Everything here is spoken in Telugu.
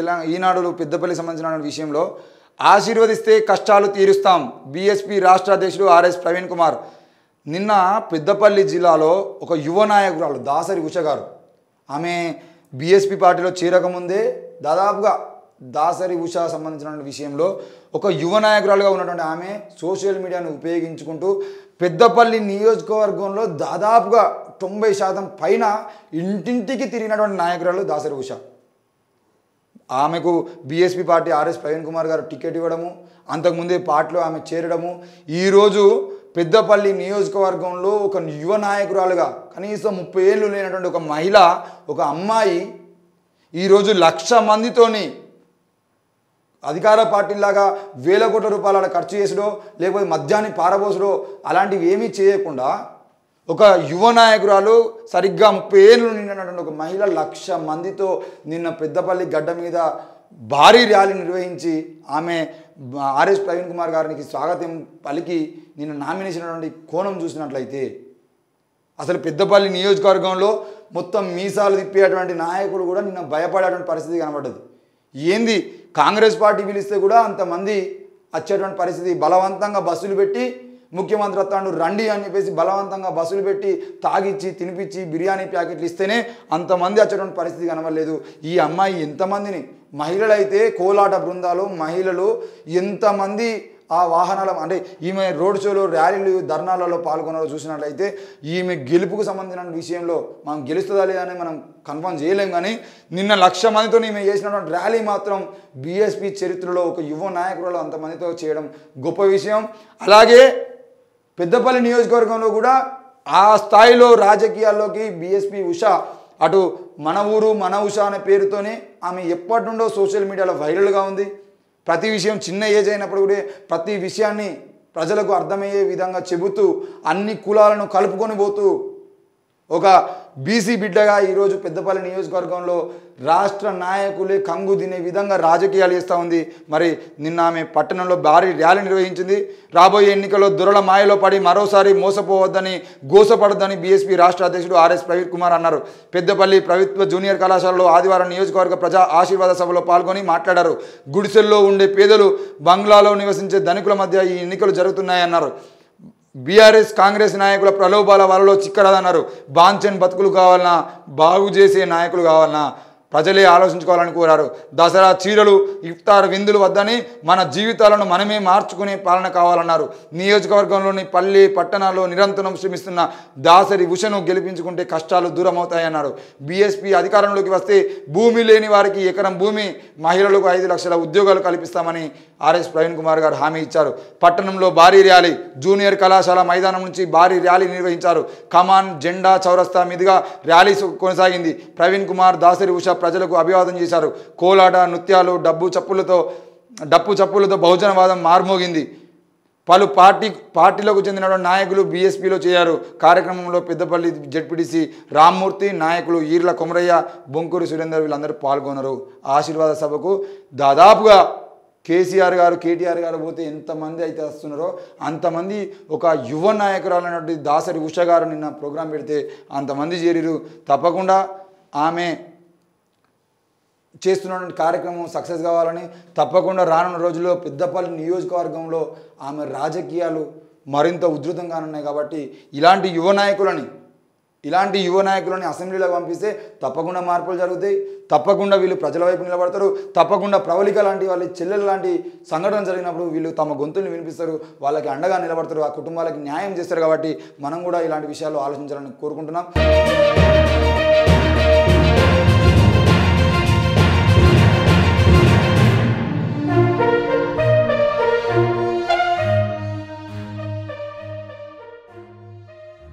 తెలంగాణ ఈనాడు పెద్దపల్లికి సంబంధించిన విషయంలో ఆశీర్వదిస్తే కష్టాలు తీరుస్తాం బీఎస్పీ రాష్ట్ర అధ్యక్షుడు ఆర్ఎస్ ప్రవీణ్ కుమార్ నిన్న పెద్దపల్లి జిల్లాలో ఒక యువ నాయకురాలు దాసరి ఉష గారు ఆమె బీఎస్పీ పార్టీలో చేరకముందే దాదాపుగా దాసరి ఉష సంబంధించిన విషయంలో ఒక యువ నాయకురాలుగా ఉన్నటువంటి ఆమె సోషల్ మీడియాను ఉపయోగించుకుంటూ పెద్దపల్లి నియోజకవర్గంలో దాదాపుగా తొంభై శాతం పైన ఇంటింటికి తిరిగినటువంటి నాయకురాలు దాసరి ఉష ఆమెకు BSP party RS Praveen Kumar garu ticket ఇవ్వడము అంతకుముందే పార్టీలో ఆమె చేరడము ఈరోజు పెద్దపల్లి నియోజకవర్గంలో ఒక యువ నాయకురాలుగా కనీసం ముప్పై ఏళ్ళు లేనటువంటి ఒక మహిళ ఒక అమ్మాయి ఈరోజు లక్ష మందితోని అధికార పార్టీలాగా వేల కోట్ల రూపాయలు అలా ఖర్చు చేసుడో లేకపోతే మద్యాన్ని పారబోసుడో అలాంటివి ఏమీ చేయకుండా ఒక యువ నాయకురాలు సరిగ్గా ముప్పై ఏళ్ళు నిండినటువంటి ఒక మహిళ లక్ష మందితో నిన్న పెద్దపల్లి గడ్డ మీద భారీ ర్యాలీ నిర్వహించి ఆమె ఆర్ఎస్ ప్రవీణ్ కుమార్ గారికి స్వాగతం పలికి నిన్న నామినేషన్ అయినటువంటి కోణం చూసినట్లయితే అసలు పెద్దపల్లి నియోజకవర్గంలో మొత్తం మీసాలు తిప్పేటువంటి నాయకుడు కూడా నిన్న భయపడేటువంటి పరిస్థితి కనబడ్డది ఏంది కాంగ్రెస్ పార్టీ పిలిస్తే కూడా అంతమంది వచ్చేటువంటి పరిస్థితి బలవంతంగా బస్సులు పెట్టి ముఖ్యమంత్రి వస్తాడు రండి అని చెప్పేసి బలవంతంగా బస్సులు పెట్టి తాగిచ్చి తినిపించి బిర్యానీ ప్యాకెట్లు ఇస్తేనే అంతమంది వచ్చేటువంటి పరిస్థితి కనబడలేదు ఈ అమ్మాయి ఎంతమందిని మహిళలైతే కోలాట బృందాలు మహిళలు ఎంతమంది ఆ వాహనాల అంటే ఈమె రోడ్ షోలో ర్యాలీలు ధర్నాలలో పాల్గొనాలో చూసినట్లయితే ఈమె గెలుపుకు సంబంధించిన విషయంలో మనం గెలుస్తుందా లేదా అని మనం కన్ఫర్మ్ చేయలేం కానీ నిన్న లక్ష మందితో ఈమె చేసినటువంటి ర్యాలీ మాత్రం బీఎస్పీ చరిత్రలో ఒక యువ నాయకురాలు అంతమందితో చేయడం గొప్ప విషయం అలాగే పెద్దపల్లి నియోజకవర్గంలో కూడా ఆ స్థాయిలో రాజకీయాల్లోకి బీఎస్పీ ఉష అటు మన ఊరు మన ఉష అనే పేరుతోనే ఆమె ఎప్పటి నుండో సోషల్ మీడియాలో వైరల్గా ఉంది ప్రతి విషయం చిన్న ఏజ్ అయినప్పుడు కూడా ప్రతి విషయాన్ని ప్రజలకు అర్థమయ్యే విధంగా చెబుతూ అన్ని కులాలను కలుపుకొని పోతూ ఒక బీసీ బిడ్డగా ఈరోజు పెద్దపల్లి నియోజకవర్గంలో రాష్ట్ర నాయకులే కంగు తినే విధంగా రాజకీయాలు చేస్తూ ఉంది మరి నిన్న ఆమె పట్టణంలో భారీ ర్యాలీ నిర్వహించింది రాబోయే ఎన్నికల్లో దురల మాయలో పడి మరోసారి మోసపోవద్దని గోసపడద్దని బీఎస్పీ రాష్ట్ర అధ్యక్షుడు ఆర్ఎస్ ప్రవీణ్ కుమార్ అన్నారు పెద్దపల్లి ప్రభుత్వ జూనియర్ కళాశాలలో ఆదివారం నియోజకవర్గ ప్రజా ఆశీర్వాద సభలో పాల్గొని మాట్లాడారు గుడిసెల్లో ఉండే పేదలు బంగ్లాలో నివసించే ధనికుల మధ్య ఈ ఎన్నికలు జరుగుతున్నాయన్నారు బీఆర్ఎస్ కాంగ్రెస్ నాయకుల ప్రలోభాల వలలో చిక్కరాదన్నారు బాంచన్ బతుకులు కావాలన్నా బాగు చేసే నాయకులు కావాలన్నా ప్రజలే ఆలోచించుకోవాలని కోరారు దసరా చీరలు ఇఫ్తార్ విందులు వద్దని మన జీవితాలను మనమే మార్చుకునే పాలన కావాలన్నారు నియోజకవర్గంలోని పల్లి పట్టణాల్లో నిరంతరం శ్రమిస్తున్న దాసరి ఉషను గెలిపించుకుంటే కష్టాలు దూరం అవుతాయన్నారు బీఎస్పీ అధికారంలోకి వస్తే భూమి లేని వారికి ఎకరం భూమి మహిళలకు ఐదు లక్షల ఉద్యోగాలు కల్పిస్తామని ఆర్ఎస్ ప్రవీణ్ కుమార్ గారు హామీ ఇచ్చారు పట్టణంలో భారీ ర్యాలీ జూనియర్ కళాశాల మైదానం నుంచి భారీ ర్యాలీ నిర్వహించారు కమాన్ జెండా చౌరస్తా మీదుగా ర్యాలీ సు- కొనసాగింది ప్రవీణ్ కుమార్ దాసరి ఉష ప్రజలకు అభివాదం చేశారు కోలాట నృత్యాలు డబ్బు చప్పులతో డప్పు చప్పులతో బహుజనవాదం మార్మోగింది పలు పార్టీ పార్టీలకు చెందినటువంటి నాయకులు బీఎస్పీలో చేరారు కార్యక్రమంలో పెద్దపల్లి జడ్పీటీసీ రామ్మూర్తి నాయకులు ఈర్ల కొమరయ్య బొంకూరు సురేందర్ వీళ్ళందరూ పాల్గొన్నారు ఆశీర్వాద సభకు దాదాపుగా కేసీఆర్ గారు కేటీఆర్ గారు పోతే ఎంతమంది అయితే వస్తున్నారో అంతమంది ఒక యువ నాయకురాలైనటువంటి దాసరి ఉష గారు నిన్న ప్రోగ్రాం పెడితే అంతమంది చేరిరు తప్పకుండా ఆమె చేస్తున్నటువంటి కార్యక్రమం సక్సెస్ కావాలని తప్పకుండా రానున్న రోజుల్లో పెద్దపల్లి నియోజకవర్గంలో ఆమె రాజకీయాలు మరింత ఉధృతంగా ఉన్నాయి కాబట్టి ఇలాంటి యువ నాయకులని ఇలాంటి యువ నాయకులని అసెంబ్లీలోకి పంపిస్తే తప్పకుండా మార్పులు జరుగుతాయి తప్పకుండా వీళ్ళు ప్రజల వైపు నిలబడతారు తప్పకుండా ప్రవళిక లాంటి వాళ్ళ చెల్లెలు లాంటి సంఘటన జరిగినప్పుడు వీళ్ళు తమ గొంతుల్ని వినిపిస్తారు వాళ్ళకి అండగా నిలబడతారు ఆ కుటుంబాలకి న్యాయం చేస్తారు కాబట్టి మనం కూడా ఇలాంటి విషయాలు ఆలోచించాలని కోరుకుంటున్నాం